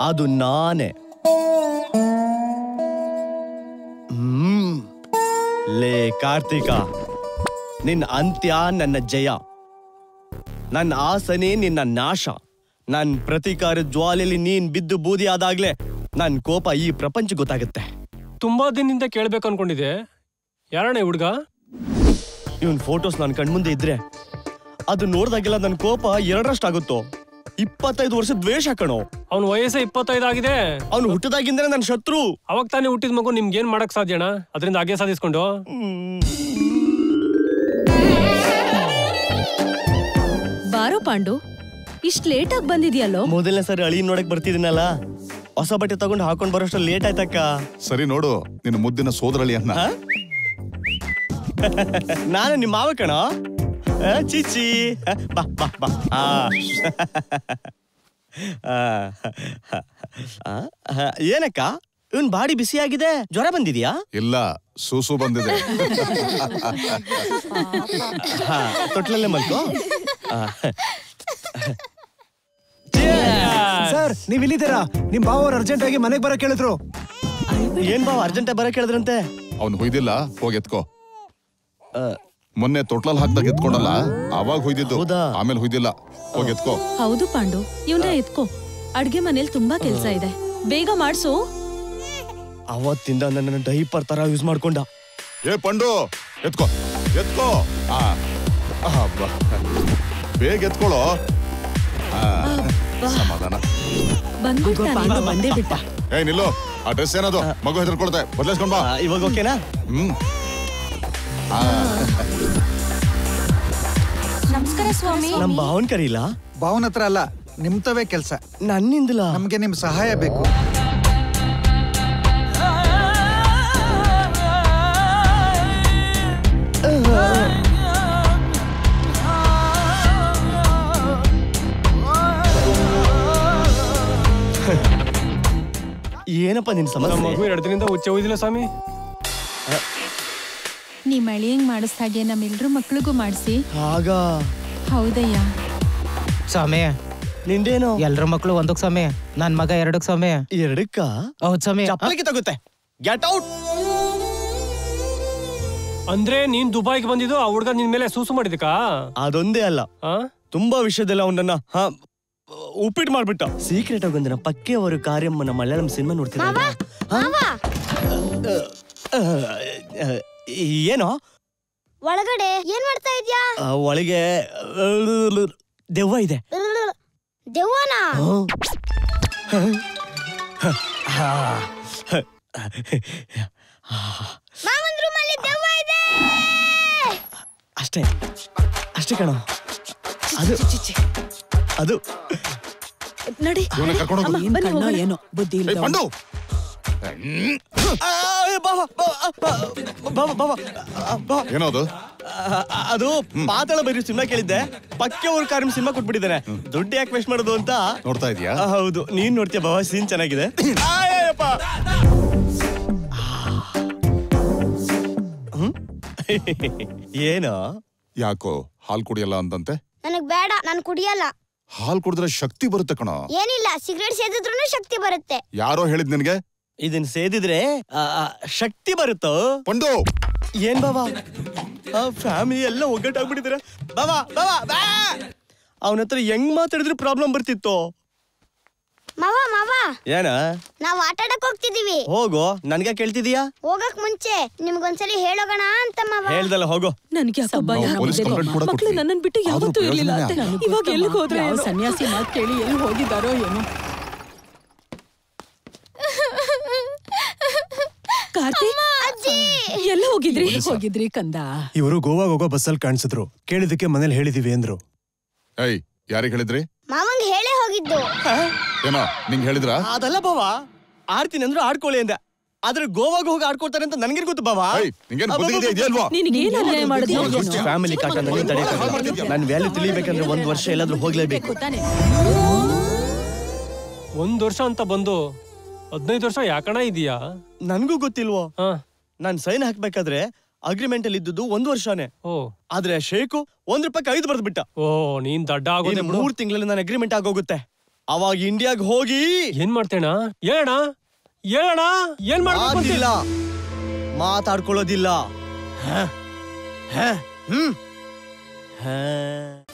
ಅದು ನಾನೇ ಹ್ಮ್ ಲೇ ಕಾರ್ತಿಕ ನಿನ್ನ ಅಂತ್ಯ ನನ್ನ ಜಯ ನನ್ನ ಆಸನೆ ನಿನ್ನ ನಾಶ ನನ್ ಪ್ರತೀಕಾರ ಜ್ವಾಲೆಯಲ್ಲಿ ನೀನ್ ಬಿದ್ದು ಬೂದಿ ಆದಾಗ್ಲೇ ನನ್ ಕೋಪ ಈ ಪ್ರಪಂಚ ಗೊತ್ತಾಗುತ್ತೆ ತುಂಬಾ ದಿನದಿಂದ ಕೇಳ್ಬೇಕು ಅನ್ಕೊಂಡಿದ್ದೆ ಯಾರಣ್ಣ ಹುಡ್ಗ ಇವನ್ ಫೋಟೋಸ್ ನನ್ ಕಣ್ಮುಂದೆ ಇದ್ರೆ ಅದು ನೋಡ್ದಾಗೆಲ್ಲ ನನ್ ಕೋಪ ಎರಡರಷ್ಟಾಗುತ್ತೋ ಇಪ್ಪತ್ತೈದು ವರ್ಷ ದ್ವೇಷ ಕಣೋ ಅವ್ನ ವಯಸ್ಸೇ ಇಪ್ಪತ್ತೈದು ಆಗಿದೆ ಅವನು ಹುಟ್ಟದಾಗಿಂದ್ರೆ ನನ್ನ ಶತ್ರು ಅವಾಗ ತಾನೇ ಹುಟ್ಟಿದ ಮಗು ನಿಮ್ಗೆ ಏನ್ ಮಾಡಕ್ ಸಾಧ್ಯ ಅಣ್ಣ ಅದರಿಂದ ಹಾಗೆ ಸಾಧಿಸ್ಕೊಂಡು ಬಾರೋ ಪಾಂಡು ಇಷ್ಟ್ ಲೇಟ್ ಆಗಿ ಬಂದಿದ್ಯಲ್ಲೋ ಮೊದಲನೇ ಸರಿ ಅಳಿ ನೋಡಕ್ ಬರ್ತಿದ್ದೀನಲ್ಲ ಹೊಸ ಬಟ್ಟೆ ತಗೊಂಡು ಹಾಕೊಂಡ್ ಬರೋಷ್ಟು ಲೇಟ್ ಆಯ್ತಕ್ಕ ಸರಿ ನೋಡು ನಿನ್ನ ಮುದ್ದಿನ ಸೋದರಳಿ ಅನ್ನ ಆ? ನಾನು ನಿಮ್ಮ ಮಾವ ಕಣ ಆ, ಚೀಚಿ ಆ, ಬಾ ಬಾ ಬಾ ಆ. ಆ, ಆ, ಆ, ಏನಕ್ಕ ಇವನ್ ಬಾಡಿ ಬಿಸಿಯಾಗಿದೆ ಜ್ವರ ಬಂದಿದ್ಯಾ ಇಲ್ಲ ಸೂಸು ಬಂದಿದೆ ಹಾ, ತೊಟ್ಲಲ್ಲೇ ಮಲ್ಕೋ ಆ. ಸರ್ ನೀವ್ ಇಲ್ಲಿದ್ದೀರಾ ನಿಮ್ ಬಾವ ಅವ್ರು ಅರ್ಜೆಂಟ್ ಆಗಿ ಮನೆಗ್ ಬರಕ್ ಹೇಳಿದ್ರು ಏನ್ ಬಾವ ಅರ್ಜೆಂಟ್ ಬರಕ್ ಹೇಳಿದ್ರಂತೆ ಅವ್ನು ಹೊಯ್ದಿಲ್ಲ ಹೋಗಿ ಎತ್ಕೋ ಆ, ಮೊನ್ನೆ ತೊಟ್ಲಲ್ ಹಾಕ್ದಾಗ ಎತ್ಕೊಂಡಲ್ಲ ಅವಾಗ ಹೊಯ್ದಿದ್ದು ಹೌದಾ? ಆಮೇಲೆ ಹೊಯ್ದಿಲ್ಲ ಹೋಗಿ ಎತ್ಕೋ ಹೌದು ಪಾಂಡು ಇವ್ನ ಎತ್ಕೋ ಅಡ್ಗೆ ಮನೇಲಿ ತುಂಬಾ ಕೆಲ್ಸ ಇದೆ ಬೇಗ ಮಾಡ್ಸು ಅವತ್ತಿಂದ ನನ್ನ ಡೈಪರ್ ತರ ಯೂಸ್ ಮಾಡ್ಕೊಂಡ ಏ ಪಂಡು ಎತ್ಕೋ ಎತ್ಕೋ ಆ ಆ, ಬಾ. ಬೇಗ ಎತ್ಕೊಳ್ಳೋ ಆ, ಸಮಾಧಾನ ಬಂದ್ಬಿಟ್ಟ ಬಂದೇ ಬಿಟ್ಟ ಏ ನಿಲ್ಲು ಆ ಡ್ರೆಸ್ ಏನದು ಮಗು ಹೆದರ್ಕೊಳ್ತೆ ಬದಲಾಯಿಸ್ಕೊಂಡ್ ಬಾ ಆ, ಇವಾಗ ಓಕೆನಾ ಹ್ಮ್ ಆ, ನಮಸ್ಕಾರ ಸ್ವಾಮಿ ನಮ್ ಭಾವನ್ ಕರೀಲಾ ಭಾವನ ಹತ್ರ ಅಲ್ಲ ನಿಮ್ತವೇ ಕೆಲ್ಸ ನನ್ನಿಂದಲ ನಮ್ಗೆ ನಿಮ್ ಸಹಾಯ ಬೇಕು ಏನಪ್ಪ ನಿನ್ ನಮ್ಮ ಸಮಸ್ಯೆ ಮಗು ಎರಡು ದಿನದಿಂದ ಹುಚ್ಚ ಹೋಯ್ದಿಲ್ಲ ಸ್ವಾಮಿ ನೀ ಮಳಿಯಂಗ್ ಮಾಡಿಸ್ ಹಾಗೆ ನಮ್ಮೆಲ್ರ ಮಕ್ಳಿಗೂ ಮಾಡಿಸಿ ಆಗ ಹೌದಯ್ಯ ಸ್ವಾಮಿ ನಿಂದೇನು ಎಲ್ರ ಮಕ್ಳು ಒಂದಕ್ ಸ್ವಾಮಿ ನನ್ ಮಗ ಎರಡಕ್ ಸ್ವಾಮಿ ಎರಡಕ್ಕ ಹೌದ್ ಸ್ವಾಮಿ ಚಪ್ಪಲಿಗೆ ತಗುತ್ತೆ ಗೆಟ್ ಔಟ್ ಅಂದ್ರೆ ನೀನ್ ದುಬೈಗೆ ಬಂದಿದ್ದು ಆ ಹುಡ್ಗ ನಿನ್ ಮೇಲೆ ಸೂಸು ಮಾಡಿದಕ್ಕಾ ಅದೊಂದೇ ಅಲ್ಲ ಆ? ತುಂಬಾ ವಿಷಯದಲ್ಲಿ ಅವನನ್ನ ಹಾ ಉಪ್ಪಿಟ್ಟು ಮಾಡ್ಬಿಟ್ಟ ಸೀಕ್ರೆಟ್ ಆಗಿ ಒಂದಿನ ಪಕ್ಕೆ ಅವರು ಕಾರ್ಯಮ್ಮನ ಮಲಯಾಳಂ ಸಿನಿಮಾ ನೋಡ್ತಿದ್ದ ಏನೋ ಒಳಗಡೆ ಏನ್ ಮಾಡ್ತಾ ಇದ್ಯಾ ಆ, ಒಳಗೆ ದೆವ್ವ ಇದೆ ದೆವ್ವನ ಮಾವನ್ ರೂಮಲ್ಲಿ ದೆವ್ವ ಇದೆ ಅಷ್ಟೇ ಅಷ್ಟೇ ಕಣ ಅದು ಅದು ನಡಿ ಇವ್ನ ಕರ್ಕೊಂಡು ಹೋಗು. ಅಮ್ಮ, ಬನ್ನಿ ಹೋಗೋಣ. ಏನೋ ಬುದ್ಧಿ ಏ, ಇಲ್ದವ್ನು. ಪಂಡು ಆ, ಏ, ಬಾವ, ಬಾವ, ಆ, ಬಾವ, ಬಾವ, ಆ, ಬಾವ. ಏನದು ಆ, ಅದು ಪಾತಾಳ ಬರೀ ಸಿನಿಮಾ ಕೇಳಿದ್ದೆ ಪಕ್ಕೆ ಅವ್ರ ಕಾರ್ಯ ಸಿನಿಮಾ ಕೊಟ್ಬಿಟ್ಟಿದ್ದಾನೆ ದುಡ್ಡು ಯಾಕೆ ವೇಸ್ಟ್ ಮಾಡೋದು ಅಂತ ನೋಡ್ತಾ ಇದೀಯಾ ಆ, ಹೌದು ನೀನ್ ನೋಡ್ತೀಯ ಬಾವ ಸೀನ್ ಚೆನ್ನಾಗಿದೆ ಆ, ಏಯಪ್ಪ. ಹ್ಮ್? ಏನು ಯಾಕೋ ಹಾಲ್ ಕುಡಿಯಲ್ಲ ಅಂತಂತೆ ನನಗ್ ಬೇಡ ನಾನು ಕುಡಿಯಲ್ಲ ಹಾಲ್ ಕುಡಿದ್ರೆ ಶಕ್ತಿ ಬರುತ್ತೆ ಕಣೋ ಏನಿಲ್ಲ ಸಿಗರೇಟ್ ಸೇದಿದ್ರು ಶಕ್ತಿ ಬರುತ್ತೆ ಯಾರೋ ಹೇಳಿದ್ ನಿನ್ಗೆ ಇದನ್ ಸೇದಿದ್ರೆ ಆ, ಆ, ಶಕ್ತಿ ಬರುತ್ತೋ ಪಂಡು ಏನ್ ಬಾವ ಫ್ಯಾಮಿಲಿ ಎಲ್ಲ ಒಗ್ಗಟ್ಟಾಗ್ಬಿಟ್ಟಿದ್ದಾರೆ ಬಾವ ಬಾವ ಬಾ ಅವನ ಹತ್ರ ಹೆಂಗ್ ಮಾತಾಡಿದ್ರೆ ಪ್ರಾಬ್ಲಮ್ ಬರ್ತಿತ್ತು ಮಾವ ಮಾವ ಏನ ನಾವ್ ಆಟ ಆಡಕ್ ಹೋಗ್ತಿದೀವಿ ಹೋಗು ನನ್ಗ ಕೇಳ್ತಿದೀಯಾ ಹೋಗಕ್ ಮುಂಚೆ ನಿಮ್ಗೊಂದ್ಸಲಿ ಹೇಳೋಗಣ ಅಂತ ಮಾವ ಹೇಳ್ದಲ್ಲ ಹೋಗು ನನ್ಗೆ ಯಾಕೋ ಭಯ ನಾವು ಪೊಲೀಸ್ ಆಗ್ಬಿಟ್ಟಿದೆ. ಕಂಪ್ಲೇಂಟ್ ಕೂಡ ಮಕ್ಳು ಕೊಟ್ವಿ. ನನ್ನನ್ ಬಿಟ್ಟು ಆದ್ರೂ ಯಾವತ್ತೂ ಇರ್ಲಿಲ್ಲ ಪ್ರಯೋಜನ ಅತ್ತೆ. ಇಲ್ಲ. ಇವಾಗ ಎಲ್ಲಿಗೆ ಹೋದ್ರೆ ಯಾವ ಏನೋ? ಸನ್ಯಾಸಿ ಮಾತು ಕೇಳಿ ಎಲ್ಲಿ ಹೋಗಿದಾರೋ ಏನೋ ಕಾರ್ತಿಕ್ ಎಲ್ಲ ಹೋಗಿದ್ರಿ ಎಲ್ಲಿ ಹೋಗಿದ್ರಿ ಕಂದ ಇವರು ಗೋವಾಗ್ ಹೋಗೋ ಬಸ್ಸಲ್ಲಿ ಕಾಣಿಸಿದ್ರು ಕೇಳಿದಕ್ಕೆ ಮನೇಲಿ ಹೇಳಿದೀವಿ ಅಂದ್ರು ಏಯ್ ಯಾರಿಗ್ ಹೇಳಿದ್ರಿ ಮಾವಂಗ್ ಹೇಳೇ ಹೋಗಿದ್ದು ಏನೋ ನಿಂಗ್ ಹೇಳಿದ್ರಾ ಅದಲ್ಲ ಬಾವ ಆಡ್ತೀನಿ ಅಂದ್ರೆ ಆಡ್ಕೊಳ್ಳಿ ಅಂದೆ ಆದ್ರೆ ಗೋವಾಗ ಹೋಗಿ ಆಡ್ಕೊಳ್ತಾರೆ ಅಂತ ನನ್ಗೇನ್ ಗೊತ್ತು ಬಾವ ಏಯ್ ನಿಂಗೇನ್ ಬುದ್ಧಿ ಇದೆಯಾ ಇದೆಯಲ್ವಾ ನಿನಗೆ ಏನ್ ಅನ್ಯಾಯ ಮಾಡಿದ್ಯೋ ಏನೋ? ಫ್ಯಾಮಿಲಿ ಕಾಟ ನನಗೆ ತಡೆಯಕ್ಕಾಗಲ್ಲ ನನ್ ವ್ಯಾಲ್ಯೂ ತಿಳಿಬೇಕಂದ್ರೆ ಒಂದ್ ವರ್ಷ ಎಲ್ಲಾದ್ರೂ ಹೋಗ್ಲೇಬೇಕು ತಾನೆ ಒಂದ್ ವರ್ಷ ಅಂತ ಬಂದು ಹದಿನೈದು ವರ್ಷ ಯಾಕಣ ಇದೀಯಾ ನನ್ಗೂ ಗೊತ್ತಿಲ್ವೋ ಹಾ ನಾನ್ ಸೈನ್ ಹಾಕ್ಬೇಕಾದ್ರೆ ಅಗ್ರಿಮೆಂಟ್ ಅಲ್ಲಿ ಇದ್ದುದು ಒಂದ್ ವರ್ಷನೇ ಓ ಆದ್ರೆ ಶೇಖು ಒಂದ್ ರೂಪಾಯಿ ಐದು ಬರ್ದು ಬಿಟ್ಟ ಓ ನೀನ್ ದಡ್ಡ ಆಗೋದೆ ಇನ್ನು ಮೂರ್ ತಿಂಗಳಲ್ಲಿ ನನ್ನ ಅಗ್ರಿಮೆಂಟ್ ಆಗೋಗುತ್ತೆ ಅವಾಗ ಇಂಡಿಯಾಗ್ ಹೋಗಿ ಏನ್ ಮಾಡ್ತೇಣ ಹೇಳಣ ಹೇಳಣ ಏನ್ ಮಾಡ್ಬೇಕು ಮಾತಿಲ್ಲ ಮಾತಾಡ್ಕೊಳ್ಳೋದಿಲ್ಲ ಹ? ಹ? ಹ್ಮ್ ಹ